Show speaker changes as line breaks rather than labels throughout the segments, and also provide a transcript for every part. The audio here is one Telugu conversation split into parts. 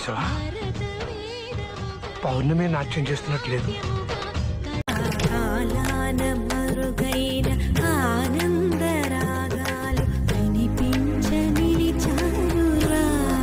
చేసావా పౌర్ణమి నాట్యం చేస్తున్నట్లేదు
కాలాన మరుగైన ఆనందరాగాలు వినిపించ నిలిచారురా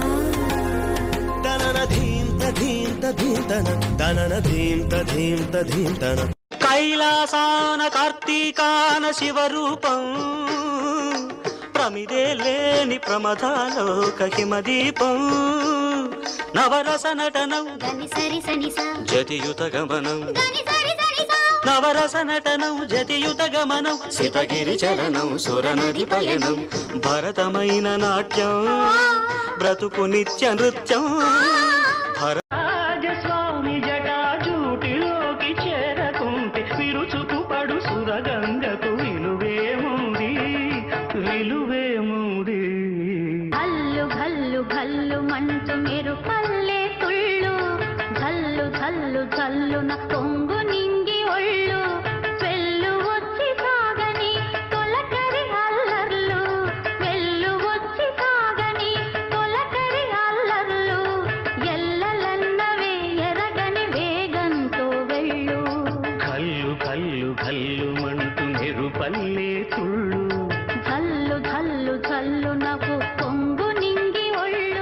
దనన ధీంత ధీంత ధీంతన దనన ధీంత ధీంత ధీంతన కైలాసాన కార్తీకాన శివరూపం ప్రమిదే లేని ప్రమదాలోక హిమదీపం నవరస నటనం
గని సరి సని సా
జతియుత గమనం
గని సరి సని సా
నవరస నటనం జతియుత గమనం సితగిరి చలనం సురనది పయనం భరతమైన నాట్యం బ్రతుకు నిత్య నృత్యం భర రాజస్వామి జటాజూటిలోకి చేరకుంటే విరుచుకు పడు సురగంగకు విలువేముంది విలువేముంది
గల్లు గల్లు గల్లు మంటూ మీరు పల్లె తుళ్ళు గల్లు గల్లు గల్లున పొంగు నింగి ఒళ్ళు వెళ్ళు వచ్చి సాగని తొలకరి అల్లర్లు వెళ్ళు వచ్చి సాగని తొలకరి అల్లర్లు ఎల్లలన్నవే ఎరగని వేగంతో వెళ్ళు
కల్లు కల్లు కల్లు మంటూ మెరుపల్లే తుళ్ళు
ధల్లు ధల్లు ధల్లు నవ్వు పొంగు నింగి ఒళ్ళు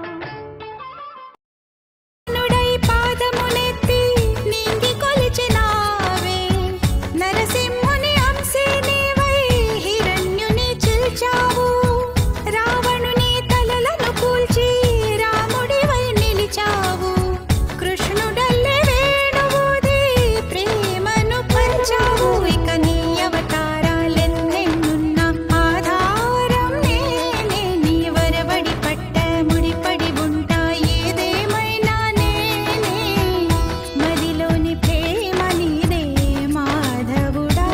నుడై పాదములెత్తి నింగి కొలిచినావే నరసింహుని అంశే నీవై హిరణ్యుని చిల్చావు రావణుని తలలను కూల్చి రాముడివై నిలిచావు కృష్ణుడల్లే వేణువుది ప్రేమను పంచావు ఇక నీ అవతారాలెన్నెన్నున్న ఆధారం నేనే నీ వరబడి పట్ట ముడిపడి ఉంటా ఏదేమైనా నేనే మదిలోని ప్రేమ నీదే మాధవుడా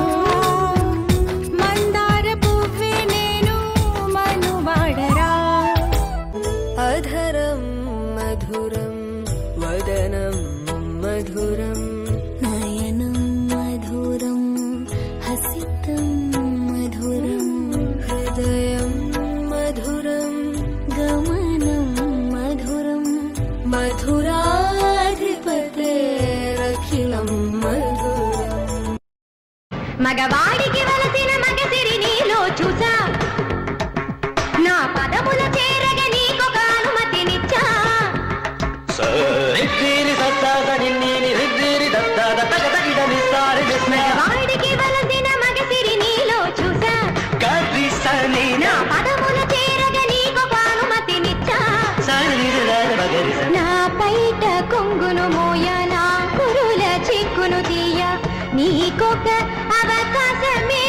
మందార పువ్వే నేను మనువాడరా
అధరం మధురం వదనం మధురం
నయనం మధురం హసితం మధురం
హృదయం మధురం
గమనం మధురం
మధురాధిపతేరఖిలం మధురం
మగవాడికి వలసిన మగసిరి నీలో చూసా నా పదముల చేరగ నీకొక అనుమతినిచ్చా
రిద్దిరి దత్తాద నిన్నీని రిద్దిరి దత్తాద తగదగిడ నిస్తారి విస్మయ
మగవాడికి వలసిన మగసిరి నీలో చూసా
గద్ది సని
నా పదముల చేరగ నీకొక అనుమతినిచ్చా నా పైట కొంగును మోయ నా కురుల చిక్కును తీయ నీకొక అవకాశమే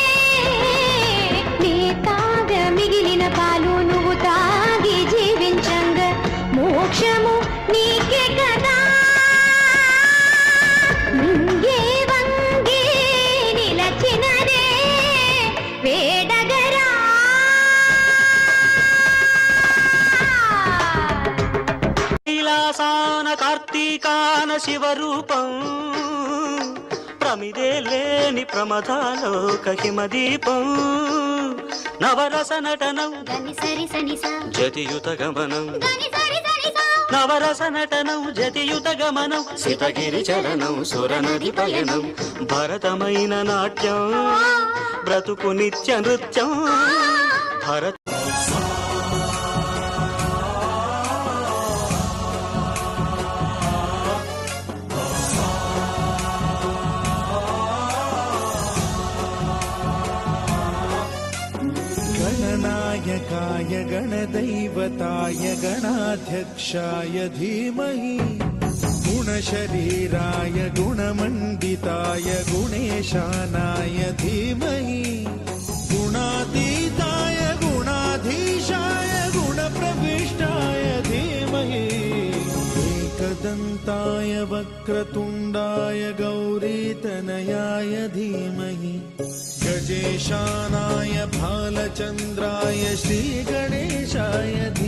నీ తాగ మిగిలిన పాలు నువ్వు తాగి జీవించంగ మోక్షము నీకే కదా నింగే వంగే నిలచినదే వేడగరా
కైలాసాన కార్తీకాన శివరూపం ప్రమిదే లేని ప్రమదాలోక హిమదీపం నవరస నటనం
గని సరి సని సా
జతియుత గమనం
గని సరి సని సా
నవరస నటనం జతియుత గమనం సితగిరి చలనం సురనది పయనం భరతమైన నాట్యం బ్రతుకు నిత్య నృత్యం భరత
गणनायकाय गणदैवताय गणाध्यक्षाय धीमहि गुणशरीराय गुणमण्डिताय गुणेशानाय धीमहि गुणातीताय गुणाधीशाय गुणप्रविष्टाय धीमहि एकदन्ताय वक्रतुण्डाय गौरीतनयाय धीमहि गजेशानाय भालचन्द्राय श्रीगणेशाय